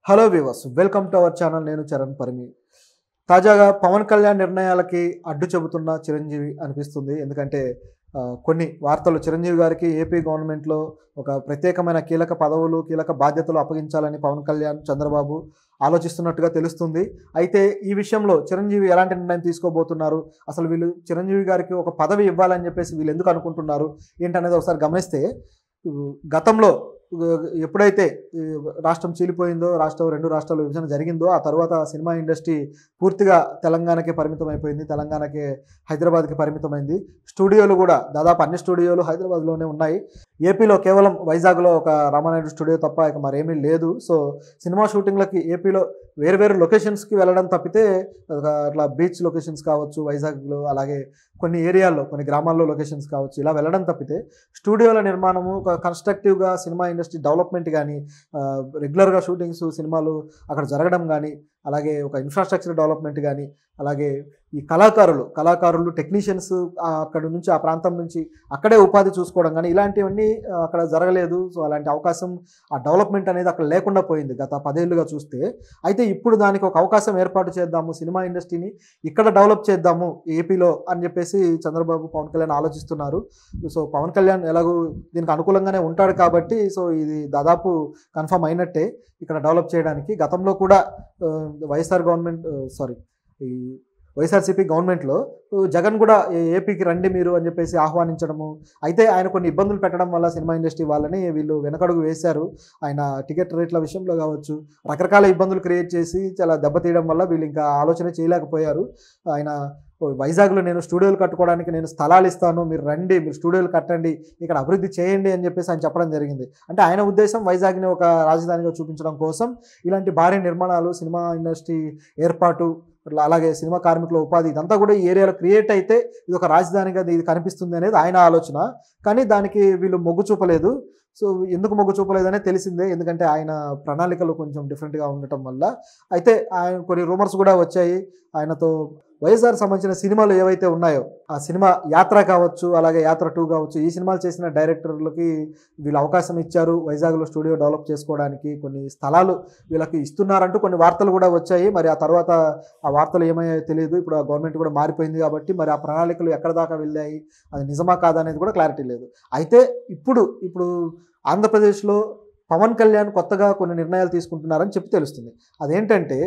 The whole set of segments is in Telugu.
hello viewers welcome to our channel నేను చరణ్ పరిమి తాజాగా పవన్ కళ్యాణ్ నిర్ణయాలకి అడ్డు చెబుతున్న చిరంజీవి అనిపిస్తుంది ఎందుకంటే ఆ, కొన్ని వార్తలు చిరంజీవి గారికి ఏపీ గవర్నమెంట్లో ఒక ప్రత్యేకమైన కీలక పదవులు కీలక బాధ్యతలు అప్పగించాలని పవన్ కళ్యాణ్ చంద్రబాబు ఆలోచిస్తున్నట్టుగా తెలుస్తుంది అయితే ఈ విషయంలో చిరంజీవి ఎలాంటి నిర్ణయం తీసుకోబోతున్నారు అసలు వీళ్ళు చిరంజీవి గారికి ఒక పదవి ఇవ్వాలని చెప్పేసి వీళ్ళు ఎందుకు అనుకుంటున్నారు ఏంటనేది ఒకసారి గమనిస్తే ఉ, గతంలో ఉ, ఎప్పుడైతే ఈ రాష్ట్రం చీలిపోయిందో రాష్ట్రం రెండు రాష్ట్రాల విభజన జరిగిందో ఆ తర్వాత సినిమా ఇండస్ట్రీ పూర్తిగా తెలంగాణకే పరిమితం అయిపోయింది తెలంగాణకే హైదరాబాద్కి పరిమితమైంది స్టూడియోలు కూడా దాదాపు అన్ని స్టూడియోలు హైదరాబాద్లోనే ఉన్నాయి ఏపీలో కేవలం వైజాగ్లో ఒక రామానాయుడు స్టూడియో తప్ప ఇక మరేమీ లేదు సో సినిమా షూటింగ్లకి ఏపీలో వేరు వేరు లొకేషన్స్కి వెళ్ళడం తప్పితే ఒక అట్లా బీచ్ లొకేషన్స్ కావచ్చు వైజాగ్లో అలాగే కొన్ని ఏరియాల్లో కొన్ని గ్రామాల్లో లొకేషన్స్ కావచ్చు ఇలా వెళ్ళడం తప్పితే స్టూడియోల నిర్మాణము ఒక కన్స్ట్రక్టివ్గా సినిమా ఇండస్ట్రీ డెవలప్మెంట్ కానీ రెగ్యులర్గా షూటింగ్స్ సినిమాలు అక్కడ జరగడం కానీ అలాగే ఒక ఇన్ఫ్రాస్ట్రక్చర్ డెవలప్మెంట్ కానీ అలాగే ఈ కళాకారులు కళాకారులు టెక్నీషియన్స్ అక్కడ నుంచి ఆ ప్రాంతం నుంచి అక్కడే ఉపాధి చూసుకోవడం కానీ ఇలాంటివన్నీ ఆ, అక్కడ జరగలేదు సో అలాంటి అవకాశం ఆ డెవలప్మెంట్ అనేది అక్కడ లేకుండా పోయింది గత పదేళ్లుగా చూస్తే అయితే ఇప్పుడు దానికి ఒక అవకాశం ఏర్పాటు చేద్దాము సినిమా ఇండస్ట్రీని ఇక్కడ డెవలప్ చేద్దాము ఏపీలో అని చెప్పేసి చంద్రబాబు పవన్ కళ్యాణ్ ఆలోచిస్తున్నారు సో పవన్ కళ్యాణ్ ఎలాగో దీనికి అనుకూలంగానే ఉంటాడు కాబట్టి సో ఇది దాదాపు కన్ఫర్మ్ అయినట్టే ఇక్కడ డెవలప్ చేయడానికి గతంలో కూడా ఆ, వైఎస్ఆర్ గవర్నమెంట్ సారీ ఈ వైఎస్ఆర్సీపీ గవర్నమెంట్లో జగన్ కూడా ఏ- ఏపీకి రండి మీరు అని చెప్పేసి ఆహ్వానించడము అయితే ఆయన కొన్ని ఇబ్బందులు పెట్టడం వల్ల సినిమా ఇండస్ట్రీ వాళ్ళని వీళ్ళు వెనకడుగు వేశారు ఆయన టికెట్ రేట్ల విషయంలో కావచ్చు రకరకాల ఇబ్బందులు క్రియేట్ చేసి చాలా దెబ్బతీయడం వల్ల వీళ్ళు ఇంకా ఆలోచన చేయలేకపోయారు ఆయన "ఓ, వైజాగ్లో నేను స్టూడియోలు కట్టుకోవడానికి నేను స్థలాలు ఇస్తాను మీరు రండి మీరు స్టూడియోలు కట్టండి ఇక్కడ అభివృద్ధి చేయండి అని చెప్పేసి ఆయన చెప్పడం జరిగింది అంటే ఆయన ఉద్దేశం వైజాగ్ని ఒక రాజధానిగా చూపించడం కోసం ఇలాంటి భారీ నిర్మాణాలు సినిమా ఇండస్ట్రీ ఏర్పాటు అట్లా అలాగే సినిమా కార్మికుల ఉపాధి ఇదంతా కూడా ఈ ఏరియాలో క్రియేట్ అయితే ఇది ఒక రాజధానిగా ఇది కనిపిస్తుంది అనేది ఆయన ఆలోచన కానీ దానికి వీళ్ళు మొగ్గు చూపలేదు సో ఎందుకు మొగ్గు చూపలేదనే తెలిసిందే ఎందుకంటే ఆయన ప్రణాళికలు కొంచెం డిఫరెంట్గా ఉండటం వల్ల అయితే ఆయన కొన్ని రూమర్స్ కూడా వచ్చాయి ఆయనతో వైఎస్ఆర్ సంబంధించిన సినిమాలు ఏవైతే ఉన్నాయో ఆ సినిమా యాత్ర కావచ్చు అలాగే యాత్ర టూ కావచ్చు ఈ సినిమాలు చేసిన డైరెక్టర్లకి వీళ్ళు అవకాశం ఇచ్చారు వైజాగ్లో స్టూడియో డెవలప్ చేసుకోవడానికి కొన్ని స్థలాలు వీళ్ళకి ఇస్తున్నారంటూ కొన్ని వార్తలు కూడా వచ్చాయి మరి ఆ తర్వాత ఆ వార్తలు ఏమయ్యాయో తెలియదు ఇప్పుడు ఆ గవర్నమెంట్ కూడా మారిపోయింది కాబట్టి మరి ఆ ప్రణాళికలు ఎక్కడ దాకా వెళ్ళాయి అది నిజమా కాదా అనేది కూడా క్లారిటీ లేదు అయితే ఇప్పుడు ఇప్పుడు ఆంధ్రప్రదేశ్లో పవన్ కళ్యాణ్ కొత్తగా కొన్ని నిర్ణయాలు తీసుకుంటున్నారని చెప్పి తెలుస్తుంది అదేంటంటే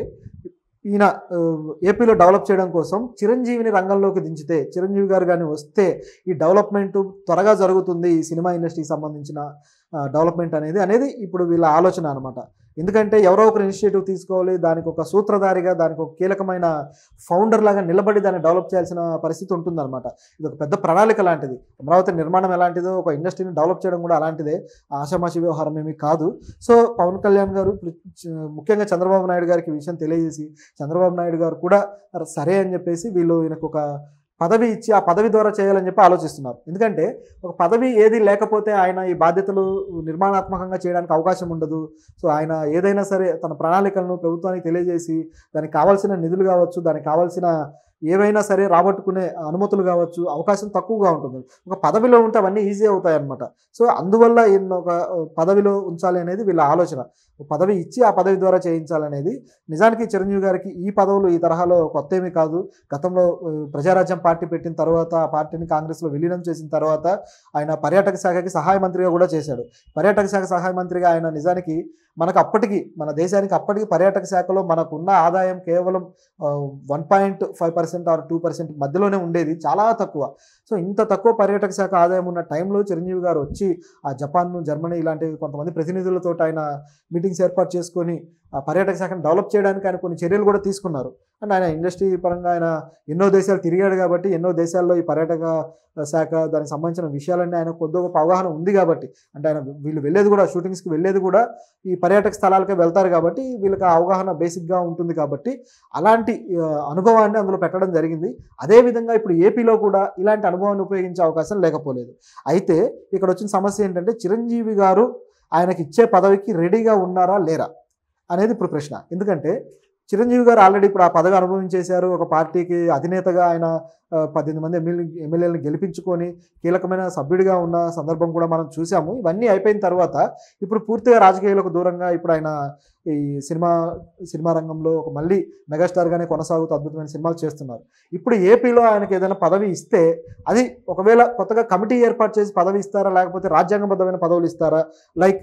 ఈయన ఆ, ఏపీలో డెవలప్ చేయడం కోసం చిరంజీవిని రంగంలోకి దించితే చిరంజీవి గారు కానీ వస్తే ఈ డెవలప్మెంట్ త్వరగా జరుగుతుంది ఈ సినిమా ఇండస్ట్రీకి సంబంధించిన ఆ, డెవలప్మెంట్ అనేది అనేది ఇప్పుడు వీళ్ళ ఆలోచన అనమాట ఎందుకంటే ఎవరో ఒకరు ఇనిషియేటివ్ తీసుకోవాలి దానికి ఒక సూత్రధారిగా దానికి ఒక కీలకమైన ఫౌండర్ లాగా నిలబడి దాన్ని డెవలప్ చేయాల్సిన పరిస్థితి ఉంటుందన్నమాట ఇది ఒక పెద్ద ప్రణాళిక లాంటిది అమరావతి నిర్మాణం ఎలాంటిదో ఒక ఇండస్ట్రీని డెవలప్ చేయడం కూడా అలాంటిదే ఆషామాషి వ్యవహారం ఏమీ కాదు సో పవన్ కళ్యాణ్ గారు ఇప్పుడు చ- ముఖ్యంగా చంద్రబాబు నాయుడు గారికి ఈ విషయం తెలియజేసి చంద్రబాబు నాయుడు గారు కూడా సరే అని చెప్పేసి వీళ్ళు ఈయనకు ఒక పదవి ఇచ్చి ఆ పదవి ద్వారా చేయాలని చెప్పి ఆలోచిస్తున్నారు ఎందుకంటే ఒక పదవి ఏది లేకపోతే ఆయన ఈ బాధ్యతలు నిర్మాణాత్మకంగా చేయడానికి అవకాశం ఉండదు సో ఆయన ఏదైనా సరే తన ప్రణాళికలను ప్రభుత్వానికి తెలియజేసి దానికి కావాల్సిన నిధులు కావచ్చు దానికి కావాల్సిన ఏవైనా సరే రాబట్టుకునే అనుమతులు కావచ్చు అవకాశం తక్కువగా ఉంటుంది ఒక పదవిలో ఉంటే అవన్నీ ఈజీ అవుతాయి అనమాట సో అందువల్ల ఈయన ఒక పదవిలో ఉంచాలి అనేది వీళ్ళ ఆలోచన ఒక పదవి ఇచ్చి ఆ పదవి ద్వారా చేయించాలనేది నిజానికి చిరంజీవి గారికి ఈ పదవులు ఈ తరహాలో కొత్త ఏమీ కాదు గతంలో ఆ, ప్రజారాజ్యం పార్టీ పెట్టిన తర్వాత ఆ పార్టీని కాంగ్రెస్లో విలీనం చేసిన తర్వాత ఆయన పర్యాటక శాఖకి సహాయ మంత్రిగా కూడా చేశాడు పర్యాటక శాఖ సహాయ మంత్రిగా ఆయన నిజానికి మనకు అప్పటికి మన దేశానికి అప్పటికి పర్యాటక శాఖలో మనకున్న ఆదాయం కేవలం one point five percent or two percent మధ్యలోనే ఉండేది చాలా తక్కువ సో ఇంత తక్కువ పర్యాటక శాఖ ఆదాయం ఉన్న టైంలో చిరంజీవి గారు వచ్చి ఆ జపాన్ జర్మనీ ఇలాంటి కొంతమంది ప్రతినిధులతో ఆయన మీటింగ్స్ ఏర్పాటు చేసుకొని ఆ పర్యాటక శాఖను డెవలప్ చేయడానికి ఆయన కొన్ని చర్యలు కూడా తీసుకున్నారు అండ్ ఆయన ఇండస్ట్రీ పరంగా ఆయన ఎన్నో దేశాలు తిరిగాడు కాబట్టి ఎన్నో దేశాల్లో ఈ పర్యాటక శాఖ దానికి సంబంధించిన విషయాలన్నీ ఆయన కొద్దిగా గొప్ప అవగాహన ఉంది కాబట్టి అంటే ఆయన వీళ్ళు వెళ్ళేది కూడా షూటింగ్స్కి వెళ్ళేది కూడా ఈ పర్యాటక స్థలాలకే వెళ్తారు కాబట్టి వీళ్ళకి ఆ అవగాహన బేసిక్గా ఉంటుంది కాబట్టి అలాంటి ఆ, అనుభవాన్ని అందులో పెట్టడం జరిగింది అదేవిధంగా ఇప్పుడు ఏపీలో కూడా ఇలాంటి అనుభవాన్ని ఉపయోగించే అవకాశం లేకపోలేదు అయితే ఇక్కడ వచ్చిన సమస్య ఏంటంటే చిరంజీవి గారు ఆయనకి ఇచ్చే పదవికి రెడీగా ఉన్నారా లేరా అనేది ఇప్పుడు ప్రశ్న ఎందుకంటే చిరంజీవి గారు ఆల్రెడీ ఇప్పుడు ఆ పదవి అనుభవించేశారు ఒక పార్టీకి అధినేతగా ఆయన ఆ, పద్దెనిమిది మంది ఎమ్మెల్యే ఎమ్మెల్యేలను గెలిపించుకొని కీలకమైన సభ్యుడిగా ఉన్న సందర్భం కూడా మనం చూసాము ఇవన్నీ అయిపోయిన తర్వాత ఇప్పుడు పూర్తిగా రాజకీయాలకు దూరంగా ఇప్పుడు ఆయన ఈ సినిమా సినిమా రంగంలో ఒక మళ్ళీ మెగాస్టార్గానే కొనసాగుతూ అద్భుతమైన సినిమాలు చేస్తున్నారు ఇప్పుడు ఏపీలో ఆయనకి ఏదైనా పదవి ఇస్తే అది ఒకవేళ కొత్తగా కమిటీ ఏర్పాటు చేసి పదవి ఇస్తారా లేకపోతే రాజ్యాంగబద్ధమైన పదవులు ఇస్తారా లైక్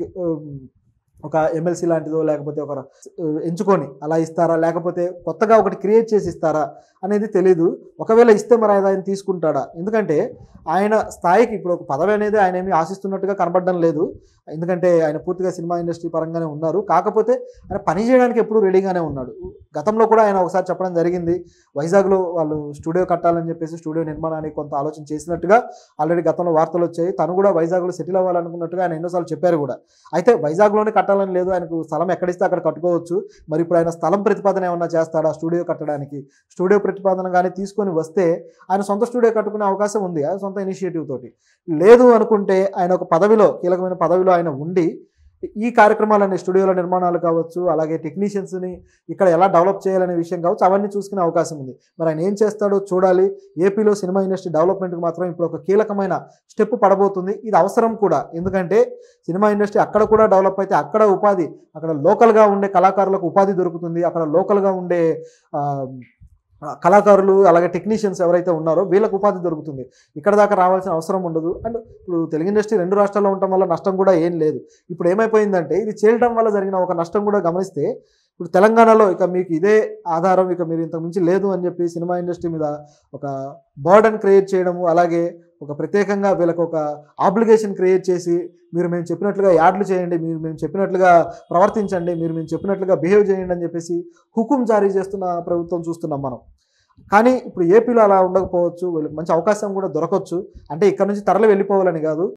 ఒక ఎమ్మెల్సీ లాంటిదో లేకపోతే ఒక uh, ఎంచుకొని అలా ఇస్తారా లేకపోతే కొత్తగా ఒకటి క్రియేట్ చేసి ఇస్తారా అనేది తెలీదు ఒకవేళ ఇస్తే మరి ఆయన ఆయన తీసుకుంటాడా ఎందుకంటే ఆయన స్థాయికి ఇప్పుడు ఒక పదవి అనేది ఆయన ఏమీ ఆశిస్తున్నట్టుగా కనబడడం లేదు ఎందుకంటే ఆయన పూర్తిగా సినిమా ఇండస్ట్రీ పరంగానే ఉన్నారు కాకపోతే ఆయన పని చేయడానికి ఎప్పుడు రెడీగానే ఉన్నాడు గతంలో కూడా ఆయన ఒకసారి చెప్పడం జరిగింది వైజాగ్లో వాళ్ళు స్టూడియో కట్టాలని చెప్పేసి స్టూడియో నిర్మాణానికి కొంత ఆలోచన చేసినట్టుగా ఆల్రెడీ గతంలో వార్తలు వచ్చాయి తను కూడా వైజాగ్లో సెటిల్ అవ్వాలనుకున్నట్టుగా ఆయన ఎన్నోసార్లు చెప్పారు కూడా అయితే వైజాగ్లోనే కట్టాలని లేదు ఆయనకు స్థలం ఎక్కడిస్తే అక్కడ కట్టుకోవచ్చు మరి ఇప్పుడు ఆయన స్థలం ప్రతిపాదన ఏమన్నా చేస్తాడా స్టూడియో కట్టడానికి స్టూడియో ప్రతిపాదన కానీ తీసుకొని వస్తే ఆయన సొంత స్టూడియో కట్టుకునే అవకాశం ఉంది ఆయన సొంత ఇనిషియేటివ్ తోటి లేదు అనుకుంటే ఆయన ఒక పదవిలో కీలకమైన పదవిలో ఆయన ఉండి ఈ కార్యక్రమాలన్నీ స్టూడియోల నిర్మాణాలు కావచ్చు అలాగే టెక్నీషియన్స్ని ఇక్కడ ఎలా డెవలప్ చేయాలనే విషయం కావచ్చు అవన్నీ చూసుకునే అవకాశం ఉంది మరి ఆయన ఏం చేస్తాడో చూడాలి ఏపీలో సినిమా ఇండస్ట్రీ డెవలప్మెంట్కి మాత్రం ఇప్పుడు ఒక కీలకమైన స్టెప్ పడబోతుంది ఇది అవసరం కూడా ఎందుకంటే సినిమా ఇండస్ట్రీ అక్కడ కూడా డెవలప్ అయితే అక్కడ ఉపాధి అక్కడ లోకల్గా ఉండే కళాకారులకు ఉపాధి దొరుకుతుంది అక్కడ లోకల్గా ఉండే ఆ, కళాకారులు అలాగే టెక్నీషియన్స్ ఎవరైతే ఉన్నారో వీళ్ళకి ఉపాధి దొరుకుతుంది ఇక్కడ దాకా రావాల్సిన అవసరం ఉండదు అండ్ ఇప్పుడు తెలుగు ఇండస్ట్రీ రెండు రాష్ట్రాల్లో ఉండటం వల్ల నష్టం కూడా ఏం లేదు ఇప్పుడు ఏమైపోయిందంటే ఇది చేయడం వల్ల జరిగిన ఒక నష్టం కూడా గమనిస్తే ఇప్పుడు తెలంగాణలో ఇక మీకు ఇదే ఆధారం ఇక మీరు ఇంతకు మించి లేదు అని చెప్పి సినిమా ఇండస్ట్రీ మీద ఒక బర్డన్ క్రియేట్ చేయడము అలాగే ఒక ప్రత్యేకంగా వీళ్ళకి ఒక ఆబ్లిగేషన్ క్రియేట్ చేసి మీరు మేము చెప్పినట్లుగా యాడ్లు చేయండి మీరు మేము చెప్పినట్లుగా ప్రవర్తించండి మీరు మేము చెప్పినట్లుగా బిహేవ్ చేయండి అని చెప్పేసి హుకుం జారీ చేస్తున్న ప్రభుత్వం చూస్తున్నాం మనం కానీ ఇప్పుడు ఏపీలో అలా ఉండకపోవచ్చు వీళ్ళకి మంచి అవకాశం కూడా దొరకవచ్చు అంటే ఇక్కడ నుంచి తరలి వెళ్ళిపోవాలని కాదు